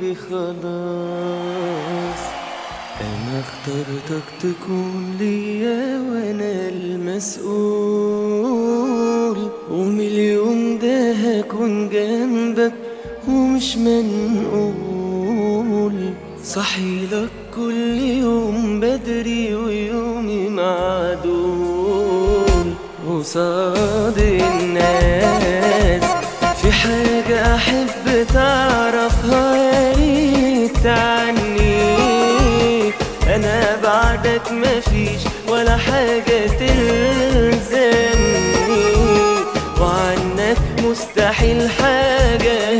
قولي خلاص انا اخترتك تكون ليا وانا المسؤول ومن اليوم ده هكون جنبك ومش منقول صحيلك كل يوم بدري ويومي معدول قصاد الناس في حاجة أحب تعرفها يا ريت عني أنا بعدك مفيش ولا حاجة تلزمني وعنك مستحيل حاجة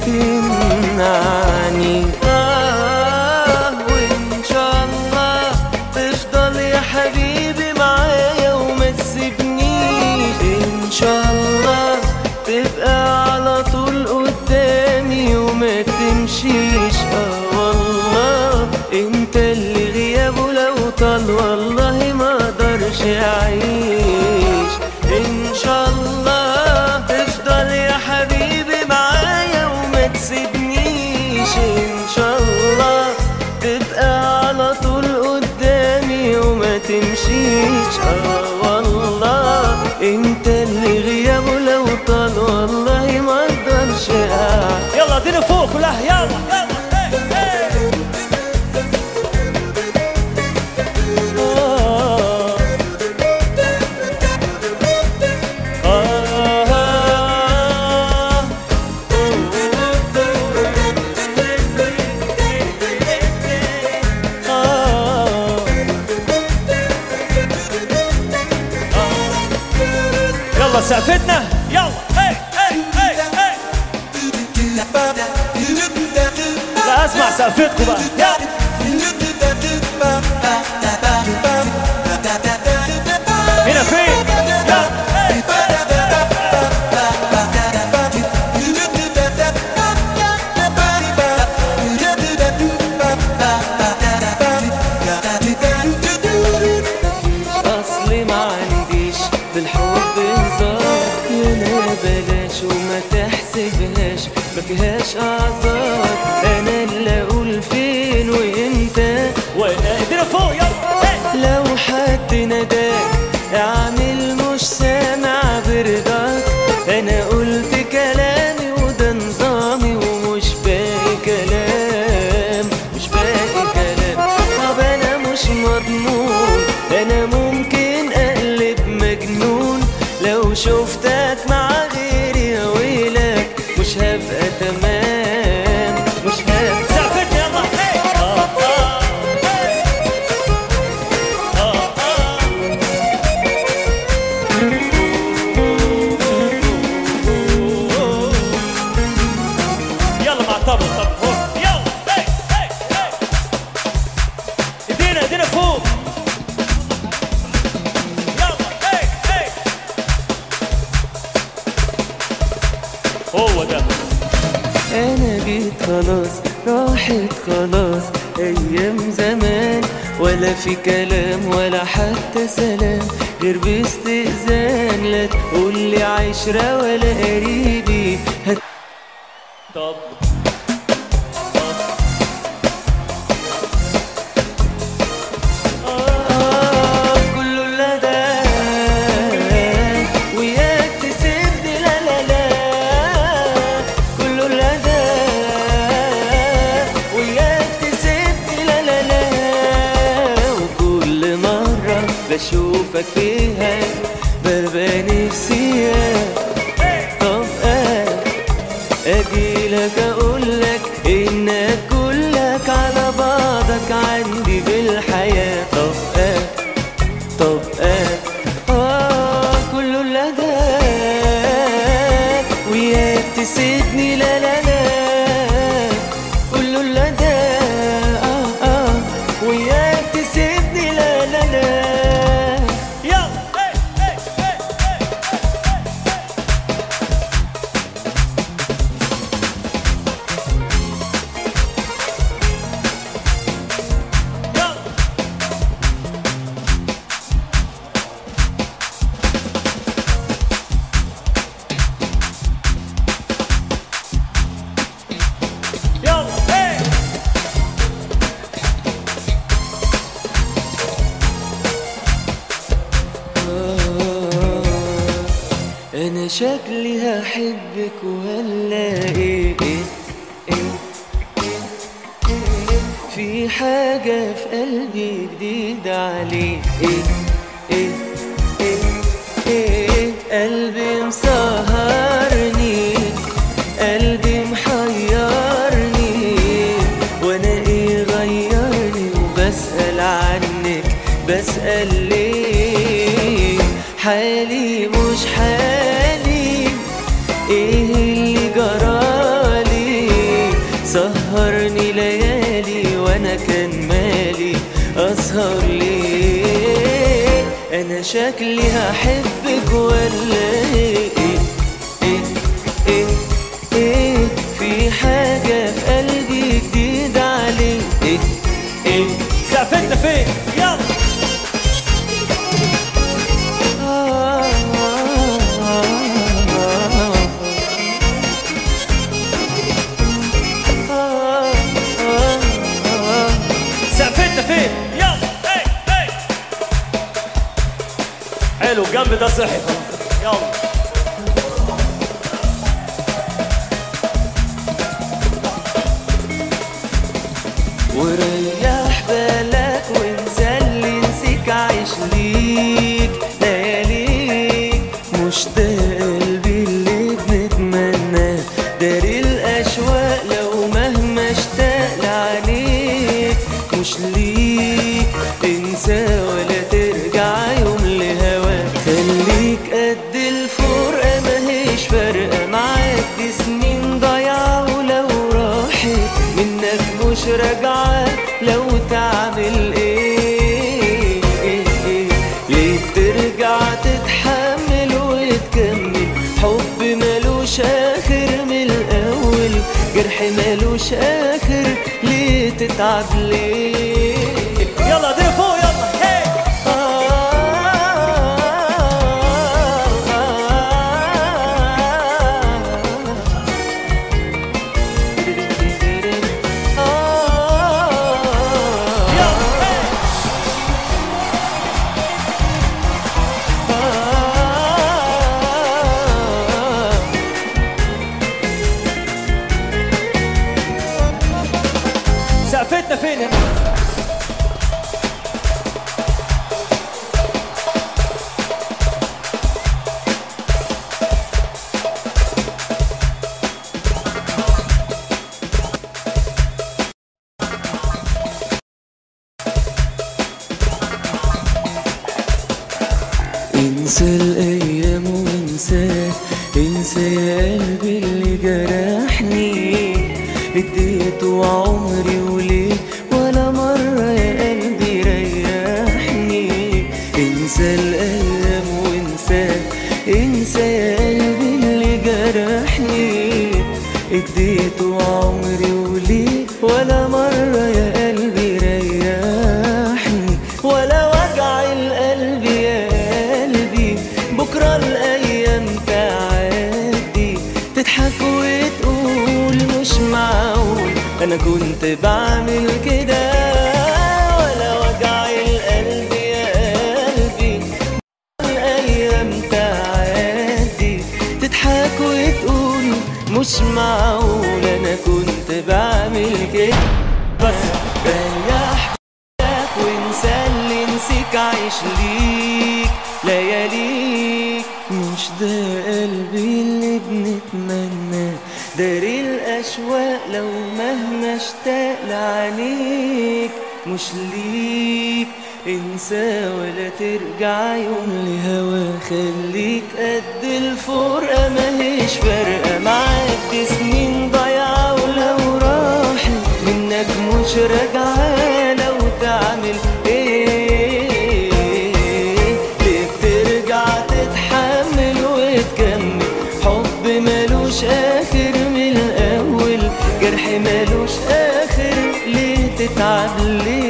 تمنعني آه وإن شاء الله تفضل يا حبيبي معايا وما تسيبنيش إن شاء الله تبقى على طول قدامي وما تمشيش آه والله انت اللي غيابه لو طال والله ما اقدرش اعيش ان شاء الله تفضل يا حبيبي معايا وما تسيبنيش ان شاء الله تبقى على طول قدامي وما تمشيش اه والله انت اللي غيابه لو طال والله ما اقدرش اعيش يلا ادينا فوق كلها يلا يلا هي، هي. آه. آه. آه. يلا سقفتنا يلا هي هي هي هي لا اسمع سقفتكم بقى يلا هنا فين يلا هي اصلي ما عنديش في الحب هزار يلا بلاش وما تحسبهاش ما فيهاش اعذار انا اللي اقول فين وامتى ادينا فوق يلا هي لو حد ناداك اعمل مش سامع برضاك انا قلت كلامي وده نظامي ومش باقي كلام مش باقي كلام طب انا مش مضمون انا ممكن اقلب مجنون لو شفتك مع غيري يا ويلك مش هبقى تمام مش هبقى سقفتنا يلا هي آه، آه، هي. آه، آه. يلا مع الطبل طب هو يلا هي هي هي ايدينا ايدينا فوق يلا هي هي هو ده انا جيت خلاص راحت خلاص ايام زمان ولا في كلام ولا حتى سلام غير باستئذان لا تقولي عشرة ولا قريبي هت... طب آه كله لدى وياك تسيبني لا لا لا كله لدى وياك تسيبني لا لا لا وكل مرة بشوفك فيها ببقى نفسي طب آه اجيلك اقولك انك كلك على بعضك عندي بالحياة طب آه طب آه آه كله لدى وياك تسيبني لا لا لا كله لدى آه آه وياك تسيبني لا لا لا يلا شكلي هحبك ولا ايه إيه إيه في حاجة في قلبي جديدة عليك إيه إيه إيه إيه قلبي مسهرني قلبي محيرني وأنا إيه غيرني وبسأل عنك بسأل ليه حالي مش حالي ايه اللي جرالي سهرني ليالي وانا كان مالي اسهر ليه انا شكلي هحبك ولا ايه ايه ايه ايه في حاجة في قلبي جديدة عليك ايه ايه سقفتنا فين يلا سقفتنا فين يلا هي هي حلو الجنب ده صحي خلاص يلا وريح بالك وانسى اللي نسيك عايش ليك لياليك مش ده قلبي اللي بنتمناه داري الاشواق لو مهما اشتاق لعليك مش ليك انسى ولا ترجع يوم لهواك خليك قد الفرقة ماهيش فارقة معاك دي سنين ضايعة ولو راحت منك مش راجعة لو تعمل ايه, إيه, إيه ليه ترجع تتحمل وتكمل حب ملوش اخر من الاول جرح ملوش اخر ليه تتعب ليه يلا دي فوق يلا هي يلا هي سقفتنا فين هنا انسى الايام وانساه انسى يا قلبي اللي جرحني اديته عمري وليه ولا مرة يا قلبي ريحني انسى الايام وانساه انسى يا قلبي اللي جرحني اديته عمري وليه ولا مرة يا قلبي ريحني ولا وجع القلب يا قلبي بكرة الأيام تعدي تضحك وتقول مش معقول أنا كنت بعمل كده ولا وجع القلب يا قلبي الأيام تعدي تضحك وتقول مش معقول أنا كنت بعمل كده بس ريح بالك وانسى اللي نسيك عايش ليك لياليك مش ده قلبي اللي بنتمناه داري الأشواق لو مهما اشتاق لعينيك مش ليك انسى ولا ترجع يوم لهوا خليك قد الفرقة ماهيش فارقة معاك دي سنين ضايعة ولو راحت منك مش راجعة لو تعمل ايه ليه بترجع تتحمل وتكمل حب ملوش اخر من الاول جرح ملوش اخر ليه تتعب ليه